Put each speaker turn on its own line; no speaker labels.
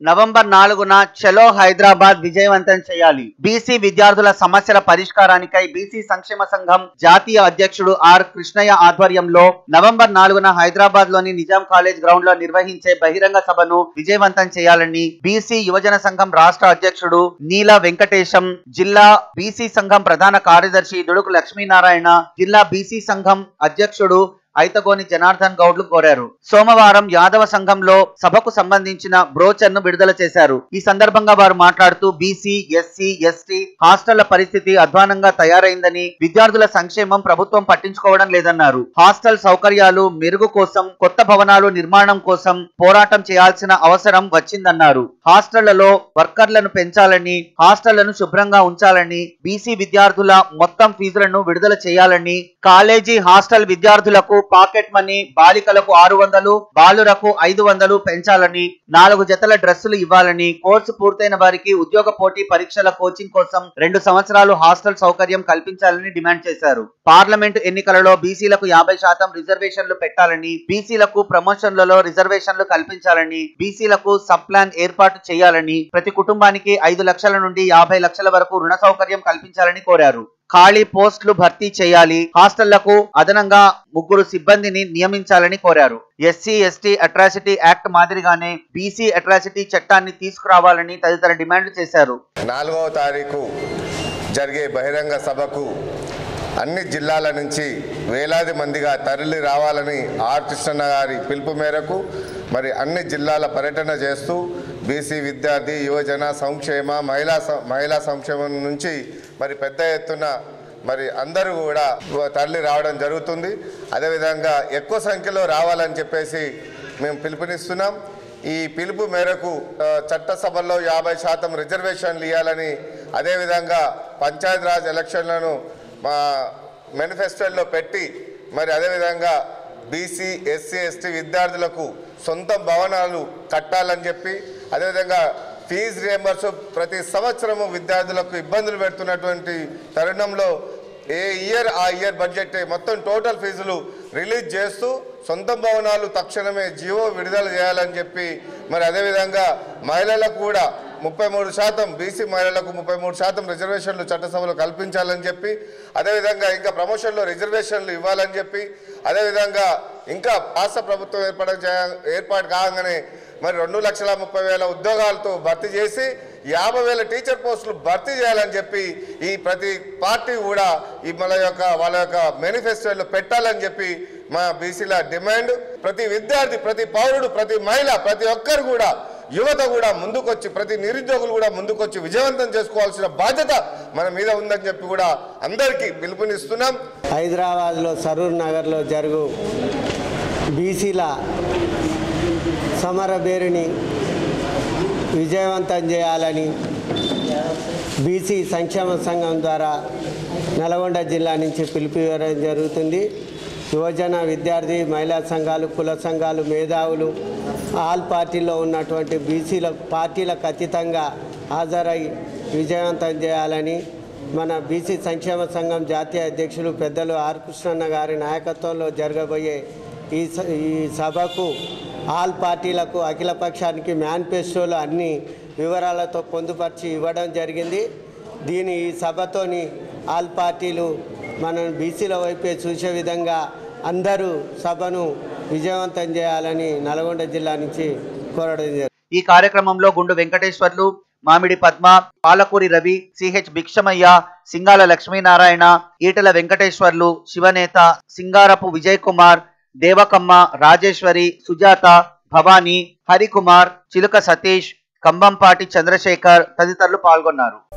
November నాలుగున చలో హైదరాబాద్ విజయవంతం చేయాలి బీసీ విద్యార్థుల సమస్యల పరిష్కారానికై బీసీ సంక్షేమ సంఘం జాతీయ అధ్యక్షుడు ఆర్ కృష్ణయ్య ఆధ్వర్యంలో నవంబర్ నాలుగున హైదరాబాద్ లోని నిజాం కాలేజ్ గ్రౌండ్ లో నిర్వహించే బహిరంగ సభను విజయవంతం చేయాలని బీసీ యువజన సంఘం రాష్ట్ర అధ్యక్షుడు నీల వెంకటేశం జిల్లా బీసీ సంఘం ప్రధాన కార్యదర్శి దుడుకు లక్ష్మీనారాయణ జిల్లా బీసీ సంఘం అధ్యక్షుడు ఐతగోని జనార్దన్ గౌడ్లు కోరారు సోమవారం యాదవ సంఘంలో సభకు సంబంధించిన బ్రోచర్ ను విడుదల చేశారు ఈ సందర్భంగా వారు మాట్లాడుతూ బీసీ ఎస్సీ ఎస్టీ హాస్టళ్ల పరిస్థితి అధ్వానంగా తయారైందని విద్యార్థుల సంక్షేమం ప్రభుత్వం పట్టించుకోవడం లేదన్నారు హాస్టల్ సౌకర్యాలు మెరుగు కోసం కొత్త భవనాలు నిర్మాణం కోసం పోరాటం చేయాల్సిన అవసరం వచ్చిందన్నారు హాస్టళ్లలో వర్కర్లను పెంచాలని హాస్టళ్లను శుభ్రంగా ఉంచాలని బీసీ విద్యార్థుల మొత్తం ఫీజులను విడుదల చేయాలని కాలేజీ హాస్టల్ విద్యార్థులకు పాకెట్ మనీ బాలికలకు ఆరు వందలు బాలురకు ఐదు వందలు పెంచాలని నాలుగు జతల డ్రెస్సులు ఇవ్వాలని కోర్సు పూర్తయిన వారికి ఉద్యోగ పోటీ పరీక్షల కోచింగ్ కోసం రెండు సంవత్సరాలు హాస్టల్ సౌకర్యం కల్పించాలని డిమాండ్ చేశారు పార్లమెంటు ఎన్నికలలో బీసీలకు యాభై శాతం రిజర్వేషన్లు పెట్టాలని బీసీలకు ప్రమోషన్లలో రిజర్వేషన్లు కల్పించాలని బీసీలకు సబ్ ప్లాన్ ఏర్పాటు చేయాలని ప్రతి కుటుంబానికి ఐదు లక్షల నుండి యాభై లక్షల వరకు రుణ సౌకర్యం కల్పించాలని కోరారు ఖాళీ పోస్టులు భర్తీ చేయాలి హాస్టళ్లకు అదనంగా ముగ్గురు సిబ్బందిని నియమించాలని కోరారు ఎస్సీ ఎస్టీ అట్రాసిటీ యాక్ట్ మాదిరిగానే బీసీ అట్రాసిటీ చట్టాన్ని తీసుకురావాలని తదితర డిమాండ్లు చేశారు
నాలుగవ తారీఖు జరిగే బహిరంగ సభకు అన్ని జిల్లాల నుంచి వేలాది మందిగా తరలి రావాలని ఆర్ కృష్ణన్న గారి పిలుపు మేరకు మరి అన్ని జిల్లాల పర్యటన చేస్తూ బీసీ విద్యార్థి యువజన సంక్షేమ మహిళా సం- మహిళా సంక్షేమం నుంచి మరి పెద్ద ఎత్తున మరి అందరూ కూడా తరలి రావడం జరుగుతుంది అదేవిధంగా ఎక్కువ సంఖ్యలో రావాలని చెప్పేసి మేము పిలుపునిస్తున్నాం ఈ పిలుపు మేరకు ఆ, చట్టసభల్లో యాభై శాతం రిజర్వేషన్లు ఇవ్వాలని అదేవిధంగా పంచాయతీరాజ్ ఎలక్షన్లను మా మేనిఫెస్టోలో పెట్టి మరి అదేవిధంగా బీసీ ఎస్సీ ఎస్టీ విద్యార్థులకు సొంత భవనాలు కట్టాలని చెప్పి అదేవిధంగా ఫీజు రియంబర్స్ ప్రతి సంవత్సరము విద్యార్థులకు ఇబ్బందులు పెడుతున్నటువంటి తరుణంలో ఏ ఇయర్ ఆ ఇయర్ బడ్జెట్ మొత్తం టోటల్ ఫీజులు రిలీజ్ చేస్తూ సొంత భవనాలు తక్షణమే జీవో విడుదల చేయాలని చెప్పి మరి అదేవిధంగా మహిళలకు కూడా ముప్పై మూడు శాతం బీసీ మహిళలకు ముప్పై మూడు శాతం రిజర్వేషన్లు చట్టసభలో కల్పించాలని చెప్పి అదేవిధంగా ఇంకా ప్రమోషన్లో రిజర్వేషన్లు ఇవ్వాలని చెప్పి అదేవిధంగా ఇంకా రాష్ట్ర ప్రభుత్వం ఏర్పాటు చేయ ఏర్పాటు కాగానే మరి రెండు లక్షల ముప్పై వేల ఉద్యోగాలతో భర్తీ చేసి యాభై వేల టీచర్ పోస్టులు భర్తీ చేయాలని చెప్పి ఈ ప్రతి పార్టీ కూడా ఈ మన యొక్క వాళ్ళ యొక్క మేనిఫెస్టోలో పెట్టాలని చెప్పి మా బీసీల డిమాండ్ ప్రతి విద్యార్థి ప్రతి పౌరుడు ప్రతి మహిళ ప్రతి ఒక్కరు కూడా యువత కూడా ముందుకొచ్చి ప్రతి నిరుద్యోగులు కూడా ముందుకొచ్చి విజయవంతం చేసుకోవాల్సిన బాధ్యత మన మీద ఉందని చెప్పి కూడా అందరికీ పిలుపునిస్తున్నాం
హైదరాబాద్లో సరూర్ నగర్లో జరుగు బీసీల సమరబేరిని విజయవంతం చేయాలని బీసీ సంక్షేమ సంఘం ద్వారా నల్గొండ జిల్లా నుంచి పిలుపు ఇవ్వడం జరుగుతుంది యువజన విద్యార్థి మహిళా సంఘాలు కుల సంఘాలు మేధావులు ఆల్ పార్టీలో ఉన్నటువంటి బీసీల పార్టీలకు అతీతంగా హాజరై విజయవంతం చేయాలని మన బీసీ సంక్షేమ సంఘం జాతీయ అధ్యక్షులు పెద్దలు ఆర్ కృష్ణన్న గారి నాయకత్వంలో జరగబోయే ఈ స- ఈ సభకు ఆల్ పార్టీలకు అఖిల పక్షానికి మేనిఫెస్టోలు అన్ని వివరాలతో పొందుపరిచి ఇవ్వడం జరిగింది దీని ఈ సభతోని ఆల్ పార్టీలు మనం బీసీల వైపే చూసే విధంగా అందరూ సభను విజయవంతం చేయాలని నల్గొండ జిల్లా నుంచి కోరడం జరిగింది
ఈ కార్యక్రమంలో గుండు వెంకటేశ్వర్లు మామిడి పద్మ పాలకూరి రవి సిహెచ్ భిక్షమయ్య సింగాల లక్ష్మీనారాయణ ఈటల వెంకటేశ్వర్లు శివనేత సింగారపు విజయ్ కుమార్ దేవకమ్మ రాజేశ్వరి సుజాత భవానీ హరికుమార్ చిలుక సతీష్ కంబంపాటి చంద్రశేఖర్ తదితరులు పాల్గొన్నారు